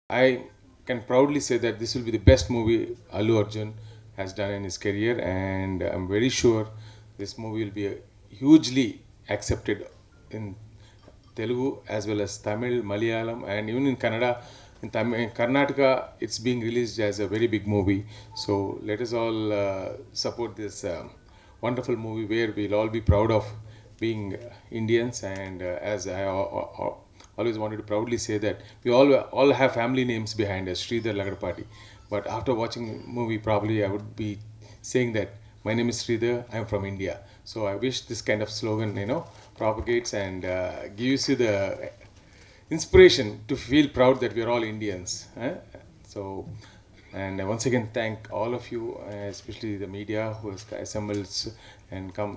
I can proudly say that this will be the best movie Allu Arjun has done in his career, and I'm very sure this movie will be uh, hugely accepted in Telugu as well as Tamil, Malayalam, and even in Kannada. In, Tamil, in Karnataka, it's being released as a very big movie. So let us all uh, support this um, wonderful movie where we'll all be proud of being Indians. And uh, as I al- al- always wanted to proudly say that we all all have family names behind us, Sridhar Lagadpati. But after watching movie, probably I would be saying that my name is Sridhar, I'm from India. So I wish this kind of slogan, you know, propagates and uh, gives you the inspiration to feel proud that we are all Indians. eh? So, and I once again thank all of you, uh, especially the media who has assembled and come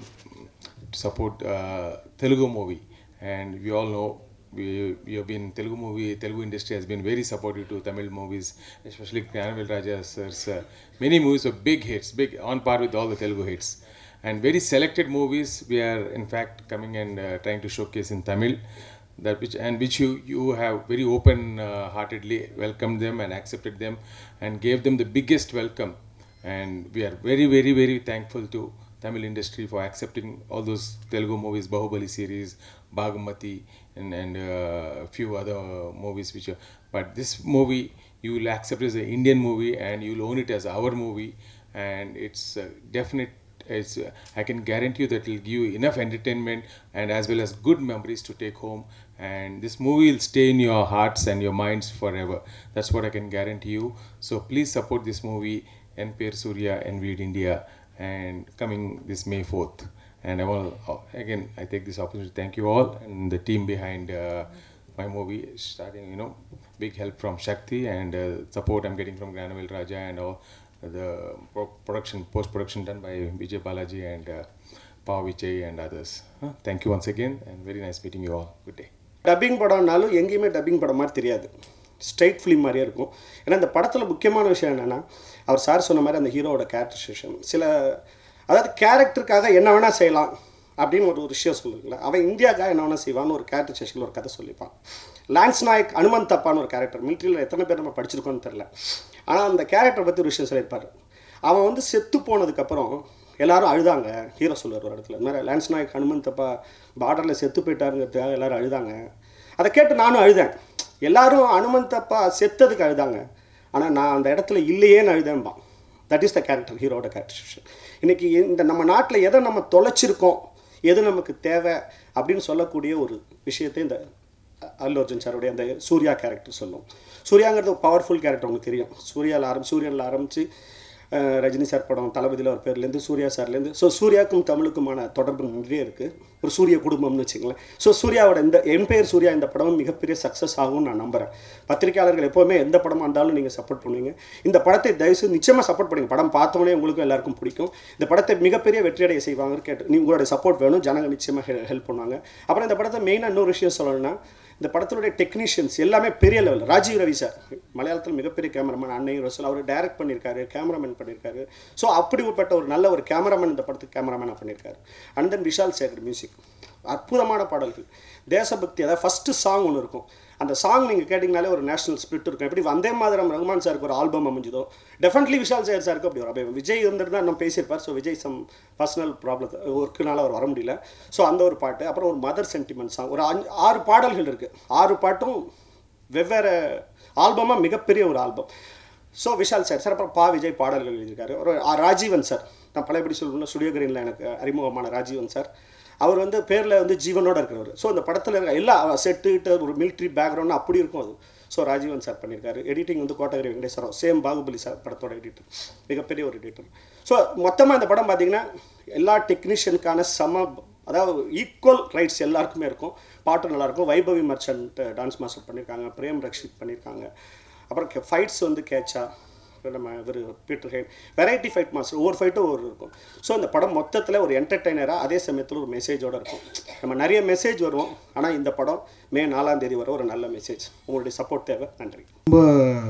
to support uh, Telugu movie. And we all know we, we have been Telugu movie, Telugu industry has been very supportive to Tamil movies, especially Knanavel Raja sir's uh, many movies were big hits, big on par with all the Telugu hits. And very selected movies we are in fact coming and uh, trying to showcase in Tamil that which and which you you have very open uh, heartedly welcomed them and accepted them and gave them the biggest welcome and we are very very very thankful to Tamil industry for accepting all those Telugu movies Bahubali series Bagmati and and uh, a few other movies which are but this movie you will accept as an Indian movie and you will own it as our movie and it's a definite it's, uh, I can guarantee you that it will give you enough entertainment and as well as good memories to take home. And this movie will stay in your hearts and your minds forever. That's what I can guarantee you. So please support this movie, NPR Surya and Weed India, and coming this May 4th. And I want to, again, I take this opportunity to thank you all and the team behind uh, my movie, starting, you know, big help from Shakti and uh, support I'm getting from Granavel Raja and all the pro- production, post production done by Vijay Balaji and uh, Pav Vijay and others. Huh? Thank you once again and very nice meeting you all. Good day. Dubbing படம்னாலும் எங்கேயுமே dubbing படம் மாதிரி தெரியாது straight film மாதிரியே இருக்கும் ஏன்னா இந்த படத்தில் முக்கியமான விஷயம் என்னென்னா அவர் சார் சொன்ன மாதிரி அந்த ஹீரோவோட கேரக்டரைசேஷன் சில அதாவது கேரக்டருக்காக என்ன வேணால் செய்யலாம் அப்படின்னு ஒரு ஒரு விஷயம் சொல்லுங்களேன் அவன் இந்தியாக்காக என்ன வேணால் செய்வான்னு ஒரு கேரக்டரைசேஷனில் ஒரு கதை சொல்லிப்பான் லான்ஸ் நாயக் அனுமன் தப்பான்னு ஒரு கேரக்டர் மிலிட்ரியில் எத்தனை பேர் நம்ம படிச்சிருக்கோம்னு தெரில ஆனால் அந்த கேரக்டரை பற்றி ஒரு விஷயம் சொல்லியிருப்பார் அவன் வந்து செத்து போனதுக்கப்புறம் எல்லாரும் அழுதாங்க ஹீரோ சொல்லுவார் ஒரு இடத்துல இந்த மாதிரி லான்ஸ் நாயக் ஹனுமன் தப்பா பார்டரில் செத்து போயிட்டாருங்கிறதுக்காக எல்லாரும் அழுதாங்க அதை கேட்டு நானும் அழுதேன் எல்லாரும் அனுமன் தப்பா செத்ததுக்கு அழுதாங்க ஆனால் நான் அந்த இடத்துல இல்லையேன்னு அழுதேன்பான் தட் இஸ் த கேரக்டர் ஹீரோட கேரக்டர் இன்னைக்கு இந்த நம்ம நாட்டில் எதை நம்ம தொலைச்சிருக்கோம் எது நமக்கு தேவை அப்படின்னு சொல்லக்கூடிய ஒரு விஷயத்தை இந்த அல்லு அர்ஜுன் சாருடைய அந்த சூர்யா கேரக்டர் சொல்லும் சூர்யாங்கிறது ஒரு பவர்ஃபுல் கேரக்டர் உங்களுக்கு தெரியும் சூர்யாவில் ஆரம்பி சூரியனில் ஆரம்பித்து அஹ், ரஜினி சார் படம் தளபதியில் ஒரு பேர்லேருந்து சூர்யா சார்லேருந்து ஸோ சூர்யாவுக்கும் தமிழுக்குமான தொடர்பு நிறைய இருக்குது ஒரு சூரிய குடும்பம்னு வச்சுங்களேன் ஸோ சூர்யாவோட இந்த என் பெயர் சூர்யா இந்த படமும் மிகப்பெரிய சக்ஸஸ் ஆகும்னு நான் நம்புகிறேன் பத்திரிக்கையாளர்கள் எப்போவுமே எந்த படமாக இருந்தாலும் நீங்கள் சப்போர்ட் பண்ணுவீங்க இந்த படத்தை தயவுசெய்து நிச்சயமாக சப்போர்ட் பண்ணுங்க படம் பார்த்தோன்னே உங்களுக்கும் எல்லாருக்கும் பிடிக்கும் இந்த படத்தை மிகப்பெரிய வெற்றியடைய செய்வாங்க கேட்டு நீ உங்களுடைய சப்போர்ட் வேணும் ஜனங்க நிச்சயமாக ஹெல்ப் பண்ணுவாங்க அப்புறம் இந்த படத்தை மெயினாக இன்னொரு விஷயம் சொல்லணும்னா இந்த படத்தினுடைய டெக்னீஷியன்ஸ் எல்லாமே பெரிய லெவல் ராஜீவ் ரவி சார் மலையாளத்தில் மிகப்பெரிய கேமராமேன் அன்னையும் ரசூல் அவர் டைரக்ட் பண்ணியிருக்காரு கேமராமேன் பண்ணியிருக்காரு ஸோ அப்படிப்பட்ட ஒரு நல்ல ஒரு கேமராமேன் இந்த படத்துக்கு கேமராமேனாக பண்ணியிருக்காரு and then Vishal Shekhar music அற்புதமான பாடல்கள் தேசபக்தி அதாவது ஃபஸ்ட்டு சாங் ஒன்று இருக்கும் அந்த சாங் நீங்கள் கேட்டிங்கனாலே ஒரு நேஷனல் ஸ்பிரிட் இருக்கும் எப்படி வந்தே மாதிரம் ரகுமான் சாருக்கு ஒரு ஆல்பம் அமைஞ்சதோ டெஃபினெட்லி விஷால் சேகர் சாருக்கு அப்படி ஒரு அப்படி விஜய் வந்துட்டு தான் நம்ம பேசியிருப்பார் so Vijay some personal problem ஒர்க்குனால அவர் வர முடியல ஸோ அந்த ஒரு பாட்டு அப்புறம் ஒரு மதர் சென்டிமெண்ட் சாங் ஒரு அஞ்சு ஆறு பாடல்கள் இருக்குது ஆறு பாட்டும் வெவ்வேறு ஆல்பமாக மிகப்பெரிய ஒரு album so Vishal sir sir அப்புறம் பா விஜய் பாடல்கள் எழுதியிருக்காரு ஒரு ஆ, ராஜீவன் சார் நான் பழையபடி சொல்லணும்னா ஸ்டுடியோ கிரீனில் எனக்கு அறிமுகமான ராஜீவன் சார் அவர் வந்து பேரில் வந்து ஜீவனோட இருக்கிறவர் ஸோ இந்த படத்தில் இருக்க எல்லா செட்டு கிட்ட ஒரு மிலிட்ரி பேக்ரவுண்ட் அப்படி இருக்கும் அது ஸோ ராஜீவன் சார் பண்ணியிருக்காரு எடிட்டிங் வந்து கோட்டகிரி வெங்கடேஸ்வரம் சேம் பாகுபலி சார் படத்தோட எடிட்டர் மிகப்பெரிய ஒரு எடிட்டர் ஸோ மொத்தமாக இந்த படம் பார்த்தீங்கன்னா எல்லா டெக்னீஷியனுக்கான சம அதாவது ஈக்குவல் ரைட்ஸ் எல்லாருக்குமே இருக்கும் பாட்டு நல்லாயிருக்கும் வைபவி மர்ச்சன்ட் டான்ஸ் மாஸ்டர் பண்ணியிருக்காங்க பிரேம் ரக்ஷித் பண்ணியிருக்காங்க அப்புறம் ஃபைட்ஸ் வந்து கேட்சா நம்ம இவர் பீட்டர் ஹெட் வெரைட்டி ஃபைட் மாஸ்டர் ஒவ்வொரு ஃபைட்டும் ஒரு இருக்கும் ஸோ இந்த படம் மொத்தத்தில் ஒரு என்டர்டைனராக அதே சமயத்தில் ஒரு மெசேஜோட இருக்கும் நம்ம நிறைய மெசேஜ் வரும் ஆனால் இந்த படம் மே நாலாம் தேதி வர ஒரு நல்ல மெசேஜ் உங்களுடைய சப்போர்ட் தேவை நன்றி ரொம்ப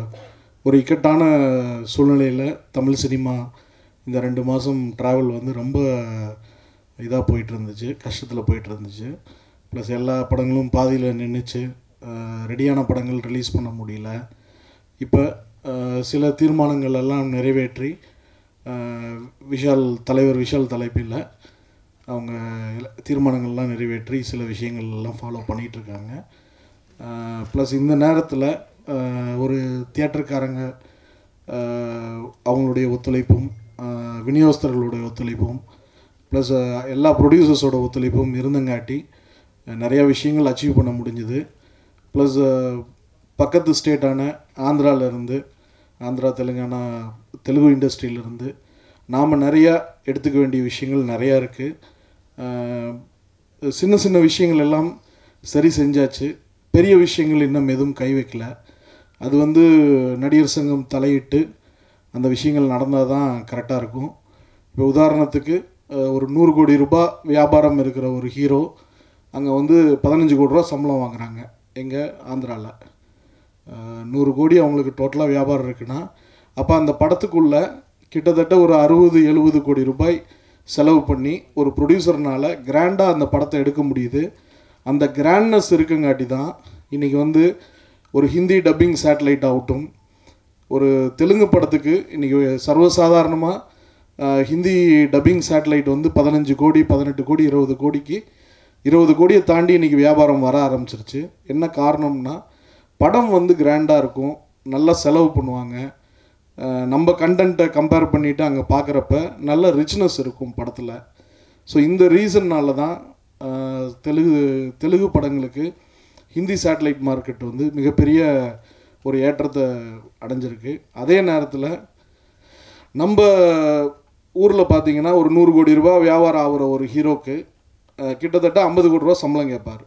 ஒரு இக்கட்டான சூழ்நிலையில் தமிழ் சினிமா இந்த ரெண்டு மாதம் ட்ராவல் வந்து ரொம்ப இதாக போயிட்டு இருந்துச்சு கஷ்டத்தில் போயிட்டு இருந்துச்சு ப்ளஸ் எல்லா படங்களும் பாதியில் நின்றுச்சு ரெடியான படங்கள் ரிலீஸ் பண்ண முடியல இப்போ சில தீர்மானங்கள் எல்லாம் நிறைவேற்றி அஹ், விஷால் தலைவர் விஷால் தலைப்பில் அவங்க எல்லா- தீர்மானங்கள்லாம் நிறைவேற்றி சில விஷயங்கள் எல்லாம் ஃபாலோ பண்ணிகிட்டு இருக்காங்க ப்ளஸ் இந்த நேரத்தில் ஒரு தியேட்டருக்காரங்க அஹ், அவங்களுடைய ஒத்துழைப்பும் அஹ், விநியோகஸ்தர்களுடைய ஒத்துழைப்பும் ப்ளஸ் எல்லா ப்ரொடியூசர்ஸோட ஒத்துழைப்பும் இருந்தங்காட்டி அஹ், நிறையா விஷயங்கள் அச்சீவ் பண்ண முடிஞ்சுது ப்ளஸ் பக்கத்து ஸ்டேட்டான ஆந்திராவிலேருந்து ஆந்திரா தெலுங்கானா தெலுங்கு இண்டஸ்ட்ரியிலேருந்து நாம் நிறையா எடுத்துக்க வேண்டிய விஷயங்கள் நிறையா இருக்குது சின்ன சின்ன விஷயங்கள் எல்லாம் சரி செஞ்சாச்சு பெரிய விஷயங்கள் இன்னும் எதுவும் கை வைக்கல அது வந்து நடிகர் சங்கம் தலையிட்டு அந்த விஷயங்கள் நடந்தால் தான் கரெக்டாக இருக்கும் இப்போ உதாரணத்துக்கு அஹ், ஒரு நூறு கோடி ரூபாய் வியாபாரம் இருக்கிற ஒரு ஹீரோ அங்கே வந்து பதினஞ்சு கோடி ரூபா சம்பளம் வாங்குறாங்க எங்கே ஆந்திராவில் நூறு கோடி அவங்களுக்கு டோட்டலாக வியாபாரம் இருக்குன்னா அப்போ அந்த படத்துக்குள்ள கிட்டத்தட்ட ஒரு அறுபது எழுபது கோடி ரூபாய் செலவு பண்ணி ஒரு ப்ரொடியூசர்னால கிராண்டாக அந்த படத்தை எடுக்க முடியுது அந்த கிராண்ட்னஸ் இருக்குங்காட்டி தான் இன்றைக்கி வந்து ஒரு ஹிந்தி டப்பிங் சேட்டலைட் ஆகட்டும் ஒரு தெலுங்கு படத்துக்கு இன்றைக்கி சர்வசாதாரணமாக ஹிந்தி டப்பிங் சேட்டலைட் வந்து பதினஞ்சு கோடி பதினெட்டு கோடி இருபது கோடிக்கு இருபது கோடியை தாண்டி இன்றைக்கி வியாபாரம் வர ஆரம்பிச்சிருச்சு என்ன காரணம்னா படம் வந்து கிராண்டாக இருக்கும் நல்லா செலவு பண்ணுவாங்க அஹ் நம்ம கண்டென்ட்டை கம்பேர் பண்ணிவிட்டு அங்கே பார்க்குறப்ப நல்ல ரிச்னஸ் இருக்கும் படத்தில் ஸோ இந்த ரீசன்னால தான் அஹ், தெலுங்கு தெலுங்கு படங்களுக்கு ஹிந்தி சேட்டலைட் மார்க்கெட் வந்து மிகப்பெரிய ஒரு ஏற்றத்தை அடைஞ்சிருக்கு அதே நேரத்தில் நம்ம ஊரில் பார்த்தீங்கன்னா ஒரு நூறு கோடி ரூபாய் வியாபாரம் ஆகிற ஒரு ஹீரோக்கு அஹ், கிட்டத்தட்ட ஐம்பது கோடி ரூபா சம்பளம் கேட்பார்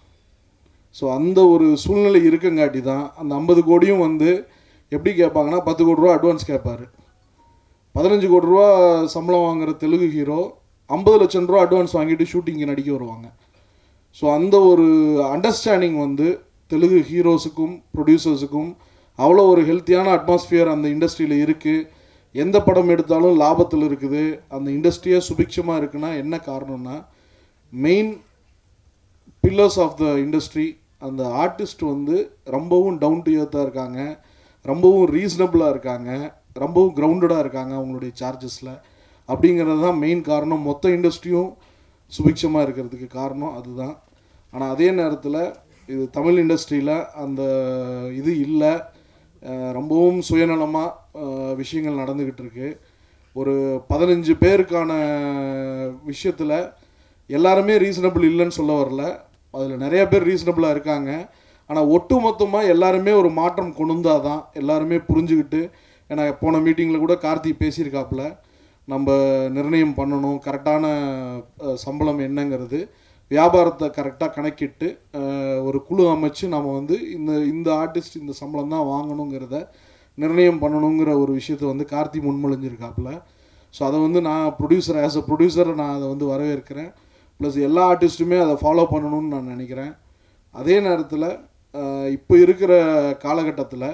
ஸோ அந்த ஒரு சூழ்நிலை இருக்கங்காட்டி தான் அந்த ஐம்பது கோடியும் வந்து எப்படி கேட்பாங்கன்னா பத்து கோடி ரூபா அட்வான்ஸ் கேட்பாரு பதினஞ்சு கோடி ரூபா சம்பளம் வாங்குற தெலுங்கு ஹீரோ ஐம்பது லட்சம் ரூபா அட்வான்ஸ் வாங்கிட்டு ஷூட்டிங்கு நடிக்க வருவாங்க ஸோ அந்த ஒரு அண்டர்ஸ்டாண்டிங் வந்து தெலுங்கு ஹீரோஸுக்கும் ப்ரொடியூசர்ஸுக்கும் அவ்வளோ ஒரு ஹெல்த்தியான அட்மாஸ்பியர் அந்த இண்டஸ்ட்ரியில் இருக்குது எந்த படம் எடுத்தாலும் லாபத்தில் இருக்குது அந்த இண்டஸ்ட்ரியே சுபிக்ஷமாக இருக்குன்னா என்ன காரணம்னா main pillars of the industry அந்த ஆர்டிஸ்ட் வந்து ரொம்பவும் டவுன் டு எர்த்தாக இருக்காங்க ரொம்பவும் ரீசனபிளாக இருக்காங்க ரொம்பவும் கிரவுண்டடாக இருக்காங்க அவங்களுடைய சார்ஜஸில் அப்படிங்கிறது தான் மெயின் காரணம் மொத்த இண்டஸ்ட்ரியும் சுபிக்ஷமாக இருக்கிறதுக்கு காரணம் அதுதான் ஆனால் அதே நேரத்தில் இது தமிழ் இண்டஸ்ட்ரியில் அந்த இது இல்லை அஹ் ரொம்பவும் சுயநலமாக விஷயங்கள் நடந்துக்கிட்டு இருக்கு ஒரு பதினஞ்சு பேருக்கான விஷயத்தில் எல்லாருமே ரீசனபிள் இல்லைன்னு சொல்ல வரல அதில் நிறைய பேர் ரீசனபிளாக இருக்காங்க ஆனால் ஒட்டு மொத்தமாக எல்லாருமே ஒரு மாற்றம் கொண்டு வந்தால் தான் எல்லாருமே புரிஞ்சுக்கிட்டு ஏன்னா போன மீட்டிங்கில் கூட கார்த்தி பேசியிருக்காப்புல நம்ம நிர்ணயம் பண்ணணும் கரெக்டான அஹ், சம்பளம் என்னங்கிறது வியாபாரத்தை கரெக்டாக கணக்கிட்டு அஹ், ஒரு குழு அமைச்சு நம்ம வந்து இந்த இந்த ஆர்டிஸ்ட் இந்த சம்பளம் தான் வாங்கணுங்கிறத நிர்ணயம் பண்ணணுங்கிற ஒரு விஷயத்தை வந்து கார்த்தி முன்மொழிஞ்சிருக்காப்புல ஸோ அதை வந்து நான் ப்ரொடியூசர் ஆஸ் அ ப்ரொடியூசர் நான் அதை வந்து வரவேற்கிறேன் ப்ளஸ் எல்லா ஆர்டிஸ்ட்டுமே அதை ஃபாலோ பண்ணணும்னு நான் நினைக்கிறேன் அதே நேரத்தில் இப்போ இருக்கிற காலகட்டத்தில்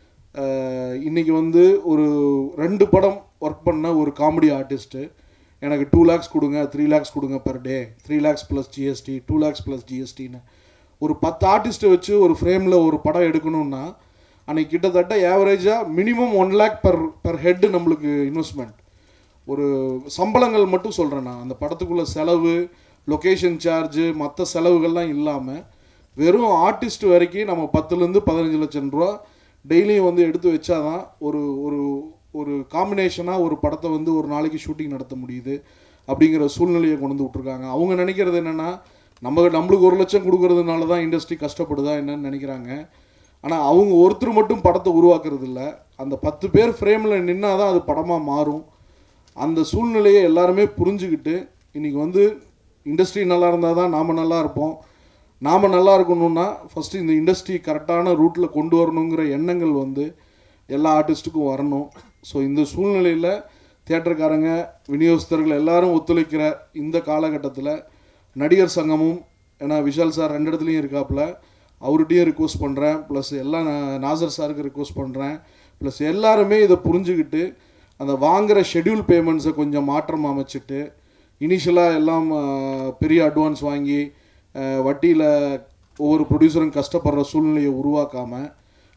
இன்றைக்கி வந்து ஒரு ரெண்டு படம் ஒர்க் பண்ண ஒரு காமெடி ஆர்டிஸ்ட்டு எனக்கு டூ லேக்ஸ் கொடுங்க த்ரீ லேக்ஸ் கொடுங்க per day three lakhs plus GST two lakhs plus ஜிஎஸ்டின்னு ஒரு பத்து ஆர்டிஸ்ட்டை வச்சு ஒரு ஃப்ரேமில் ஒரு படம் எடுக்கணும்னா அன்னைக்கு கிட்டத்தட்ட ஏவரேஜாக minimum one lakh per per head நம்மளுக்கு இன்வெஸ்ட்மெண்ட் ஒரு சம்பளங்கள் மட்டும் சொல்கிறேன் நான் அந்த படத்துக்குள்ள செலவு லொக்கேஷன் சார்ஜு மற்ற செலவுகள்லாம் இல்லாமல் வெறும் ஆர்டிஸ்ட் வரைக்கும் நம்ம பத்துலேருந்து பதினஞ்சு லட்சம் ரூபா டெய்லியும் வந்து எடுத்து வச்சாதான் ஒரு ஒரு ஒரு காம்பினேஷனாக ஒரு படத்தை வந்து ஒரு நாளைக்கு ஷூட்டிங் நடத்த முடியுது அப்படிங்கிற சூழ்நிலையை கொண்டு வந்து விட்ருக்காங்க அவங்க நினைக்கிறது என்னென்னா நம்ம நம்மளுக்கு ஒரு லட்சம் கொடுக்கறதுனால தான் இண்டஸ்ட்ரி கஷ்டப்படுதா என்னன்னு நினைக்கிறாங்க ஆனால் அவங்க ஒருத்தர் மட்டும் படத்தை உருவாக்குறது இல்ல அந்த பத்து பேர் ஃப்ரேமில் நின்னா தான் அது படமாக மாறும் அந்த சூழ்நிலையை எல்லாருமே புரிஞ்சுக்கிட்டு இன்றைக்கி வந்து இண்டஸ்ட்ரி நல்லா இருந்தால் தான் நாம் நல்லா இருப்போம் நாம் நல்லா இருக்கணும்னா ஃபஸ்ட்டு இந்த இண்டஸ்ட்ரி கரெக்டான ரூட்டில் கொண்டு வரணுங்கிற எண்ணங்கள் வந்து எல்லா ஆர்டிஸ்ட்டுக்கும் வரணும் ஸோ இந்த சூழ்நிலையில் தியேட்டருக்காரங்க விநியோகஸ்தர்கள் எல்லாரும் ஒத்துழைக்கிற இந்த காலகட்டத்தில் நடிகர் சங்கமும் ஏன்னா விஷால் சார் ரெண்டு இடத்துலையும் இருக்காப்புல அவர்கிட்டையும் ரிக்வஸ்ட் பண்ணுறேன் ப்ளஸ் எல்லா நா- நாசர் சாருக்கு ரிக்வஸ்ட் பண்ணுறேன் ப்ளஸ் எல்லாருமே இதை புரிஞ்சுக்கிட்டு அந்த வாங்குற ஷெட்யூல் பேமெண்ட்ஸை கொஞ்சம் மாற்றம் அமைச்சிட்டு இனிஷியலாக எல்லாம் ஆஹ், பெரிய அட்வான்ஸ் வாங்கி வட்டியில் ஒவ்வொரு ப்ரொடியூசரும் கஷ்டப்படுற சூழ்நிலையை உருவாக்காமல்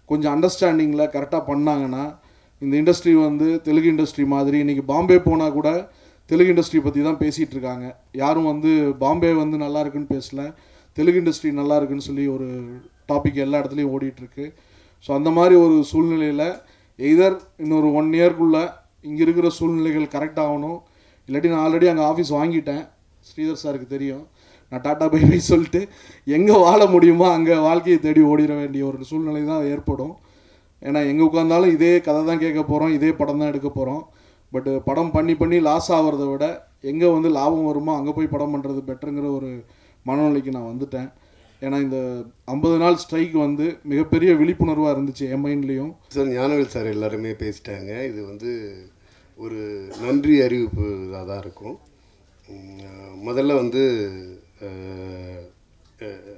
கொஞ்சம் அண்டர்ஸ்டாண்டிங்கில் கரெக்டாக பண்ணாங்கன்னா இந்த இண்டஸ்ட்ரி வந்து தெலுங்கு இண்டஸ்ட்ரி மாதிரி இன்றைக்கி பாம்பே போனால் கூட தெலுங்கு இண்டஸ்ட்ரி பற்றி தான் பேசிகிட்டு இருக்காங்க யாரும் வந்து பாம்பே வந்து நல்லா இருக்குன்னு பேசல தெலுங்கு இண்டஸ்ட்ரி நல்லா இருக்குன்னு சொல்லி ஒரு டாபிக் எல்லா இடத்துலையும் ஓடிட்டுருக்கு ஸோ அந்த மாதிரி ஒரு சூழ்நிலையில் எய்தர் இன்னொரு ஒன் இயர்க்குள்ளே இங்கே இருக்கிற சூழ்நிலைகள் கரெக்ட் ஆகணும் இல்லாட்டி நான் ஆல்ரெடி அங்கே ஆஃபீஸ் வாங்கிட்டேன் ஸ்ரீதர் சாருக்கு தெரியும் நான் டாட்டா பை பை சொல்லிட்டு எங்கே வாழ முடியுமோ அங்கே வாழ்க்கையை தேடி ஓடிட வேண்டிய ஒரு சூழ்நிலை தான் ஏற்படும் ஏன்னா எங்கே உட்காந்தாலும் இதே கதை தான் கேட்க போகிறோம் இதே படம் தான் எடுக்க போகிறோம் பட் படம் பண்ணி பண்ணி லாஸ் ஆகிறத விட எங்கே வந்து லாபம் வருமோ அங்கே போய் படம் பண்ணுறது பெட்டருங்கிற ஒரு மனநிலைக்கு நான் வந்துட்டேன் ஏன்னா இந்த ஐம்பது நாள் ஸ்ட்ரைக் வந்து மிகப்பெரிய விழிப்புணர்வாக இருந்துச்சு என் மைண்ட்லேயும் சார் ஞானவேல் சார் எல்லாருமே பேசிட்டாங்க இது வந்து ஒரு நன்றி அறிவிப்பு இதாக தான் இருக்கும் உம், முதல்ல வந்து அஹ், அஹ்,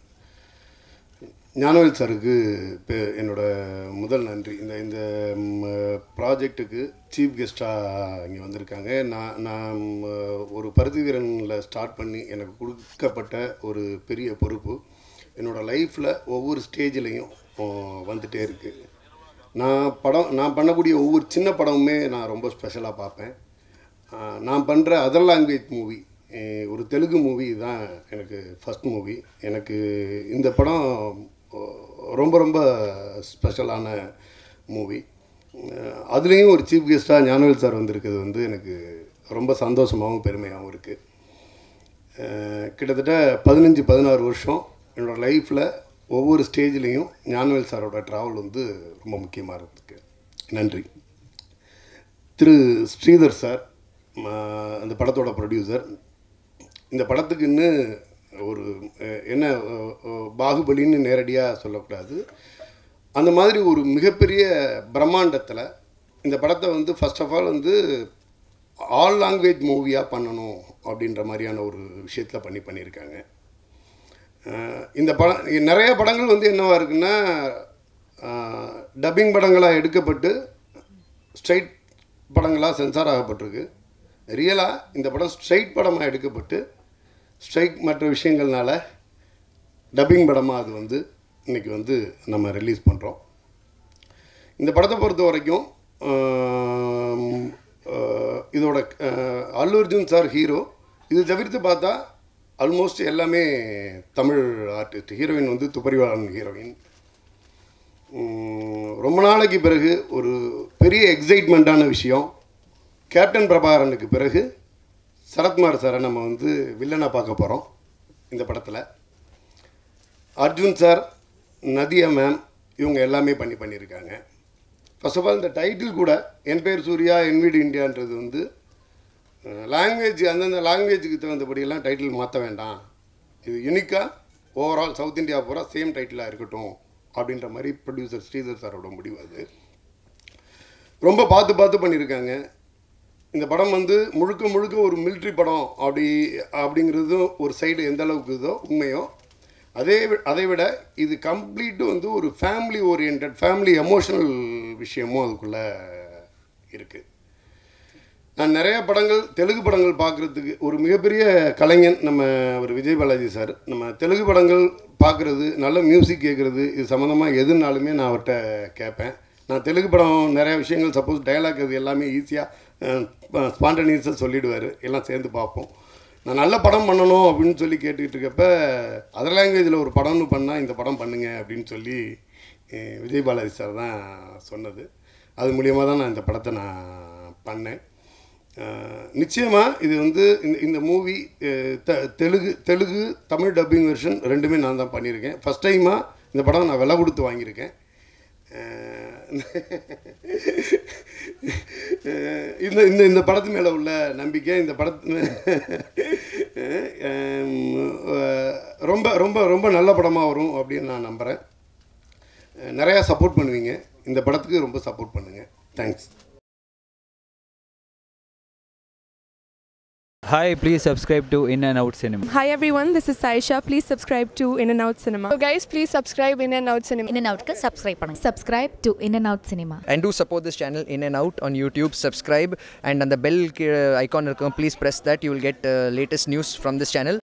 ஞானவேல் சாருக்கு இப்போ என்னோட முதல் நன்றி இந்த இந்த ப்ராஜெக்ட்டுக்கு சீஃப் கெஸ்ட்டாக இங்கே வந்திருக்காங்க நான் நான் ம், ஒரு பருத்தி வீரனில் ஸ்டார்ட் பண்ணி எனக்கு கொடுக்கப்பட்ட ஒரு பெரிய பொறுப்பு என்னோடய லைஃப்பில் ஒவ்வொரு ஸ்டேஜ்லேயும் வந்துட்டே இருக்குது நான் படம் நான் பண்ணக்கூடிய ஒவ்வொரு சின்ன படமுமே நான் ரொம்ப ஸ்பெஷலாக பார்ப்பேன் ஆஹ் நான் பண்ணுற அதர் லாங்குவேஜ் மூவி ஒரு தெலுங்கு மூவி தான் எனக்கு ஃபஸ்ட் மூவி எனக்கு இந்த படம் அஹ், ரொம்ப ரொம்ப ஸ்பெஷலான மூவி அதுலேயும் ஒரு சீஃப் கெஸ்ட்டாக ஞானவேல் சார் வந்திருக்கிறது வந்து எனக்கு ரொம்ப சந்தோஷமாகவும் பெருமையாகவும் இருக்குது கிட்டத்தட்ட பதினஞ்சு பதினாறு வருஷம் என்னோடய லைஃப்பில் ஒவ்வொரு ஸ்டேஜ்லேயும் ஞானவேல் சாரோட ட்ராவல் வந்து ரொம்ப முக்கியமாக இருந்திருக்கு நன்றி திரு ஸ்ரீதர் சார் ம, அந்த படத்தோட ப்ரொடியூசர் இந்த படத்துக்குன்னு ஒரு அஹ், என்ன அஹ், அஹ், பாகுபலின்னு நேரடியாக சொல்லக்கூடாது அந்த மாதிரி ஒரு மிகப்பெரிய பிரம்மாண்டத்தில் இந்த படத்தை வந்து ஃபர்ஸ்ட் ஆஃப் ஆல் வந்து ஆல் லாங்குவேஜ் மூவியாக பண்ணணும் அப்படின்ற மாதிரியான ஒரு விஷயத்தில் பண்ணி பண்ணியிருக்காங்க அஹ் இந்த படம் நிறைய படங்கள் வந்து என்னவா இருக்குன்னா டப்பிங் படங்களாக எடுக்கப்பட்டு ஸ்ட்ரைட் படங்களாக சென்சார் ஆகப்பட்டிருக்கு ரியலாக இந்த படம் ஸ்ட்ரைட் படமாக எடுக்கப்பட்டு ஸ்ட்ரைக் மற்ற விஷயங்கள்னால டப்பிங் படமாக அது வந்து இன்றைக்கி வந்து நம்ம ரிலீஸ் பண்ணுறோம் இந்த படத்தை பொறுத்த வரைக்கும் ஆம், ஆஹ், இதோட ஆஹ், அல்லு அர்ஜுன் சார் ஹீரோ இது தவிர்த்து பார்த்தா ஆல்மோஸ்ட் எல்லாமே தமிழ் ஆர்டிஸ்ட் ஹீரோயின் வந்து துப்பறிவாளன் ஹீரோயின் உம், ரொம்ப நாளைக்கு பிறகு ஒரு பெரிய எக்ஸைட்மெண்ட்டான விஷயம் கேப்டன் பிரபாகரனுக்கு பிறகு சரத்குமார் சாரை நம்ம வந்து வில்லனாக பார்க்க போகிறோம் இந்த படத்தில் அர்ஜுன் சார் நதியா மேம் இவங்க எல்லாமே பண்ணி பண்ணியிருக்காங்க ஃபர்ஸ்ட் ஆஃப் ஆல் இந்த டைட்டில் கூட என் பேர் சூர்யா என் வீடு இந்தியான்றது வந்து லாங்குவேஜ் அந்தந்த லாங்குவேஜுக்கு தகுந்தபடியெல்லாம் டைட்டில் மாற்ற வேண்டாம் இது யூனிக்காக ஓவரால் சவுத் இந்தியா பூரா சேம் டைட்டிலாக இருக்கட்டும் அப்படின்ற மாதிரி ப்ரொடியூசர் ஸ்ரீதர் சாரோட முடிவு அது ரொம்ப பார்த்து பார்த்து பண்ணியிருக்காங்க இந்த படம் வந்து முழுக்க முழுக்க ஒரு மிலிட்ரி படம் அப்படி அப்படிங்கிறதும் ஒரு சைடு எந்த அளவுக்கு இதோ உண்மையோ அதே வி- அதை விட இது கம்ப்ளீட்டு வந்து ஒரு ஃபேமிலி ஓரியன்ட் ஃபேமிலி எமோஷனல் விஷயமும் அதுக்குள்ளே இருக்குது நான் நிறைய படங்கள் தெலுங்கு படங்கள் பார்க்குறதுக்கு ஒரு மிகப்பெரிய கலைஞன் நம்ம ஒரு விஜய் பாலாஜி சார் நம்ம தெலுங்கு படங்கள் பார்க்குறது நல்ல மியூசிக் கேட்குறது இது சம்மந்தமாக எதுனாலுமே நான் அவர்கிட்ட கேட்பேன் நான் தெலுங்கு படம் நிறைய விஷயங்கள் சப்போஸ் டயலாக் அது எல்லாமே ஈஸியாக ஸ்பான்டனியஸாக சொல்லிடுவார் எல்லாம் சேர்ந்து பார்ப்போம் நான் நல்ல படம் பண்ணணும் அப்படின்னு சொல்லி கேட்டுக்கிட்டு இருக்கப்ப அதர் லாங்குவேஜில் ஒரு படம்னு பண்ணால் இந்த படம் பண்ணுங்க அப்படின்னு சொல்லி அஹ், விஜய் பாலாஜி சார் தான் சொன்னது அது மூலியமாக தான் நான் இந்த படத்தை நான் பண்ணேன் நிச்சயமாக இது வந்து இந்த இந்த movie the Telugu Telugu Tamil dubbing version ரெண்டுமே நான் தான் பண்ணியிருக்கேன் ஃபஸ்ட் டைமாக இந்த படம் நான் விலை கொடுத்து வாங்கியிருக்கேன் அஹ் இந்த இந்த இந்த படத்து மேலே உள்ள நம்பிக்கை இந்த படத்து அஹ் ரொம்ப ரொம்ப ரொம்ப நல்ல படமாக வரும் அப்படின்னு நான் நம்புகிறேன் நிறையா சப்போர்ட் பண்ணுவீங்க இந்த படத்துக்கு ரொம்ப சப்போர்ட் பண்ணுங்கள் thanks Hi, please subscribe to In and Out Cinema. Hi everyone, this is Saisha. Please subscribe to In and Out Cinema. So guys, please subscribe In and Out Cinema. In and Outக்கு subscribe பண்ணுங்க subscribe to In and Out Cinema and do support this channel in and out on youtube subscribe and on the bell uh, icon இருக்கும், please press that you will get uh, latest news from this channel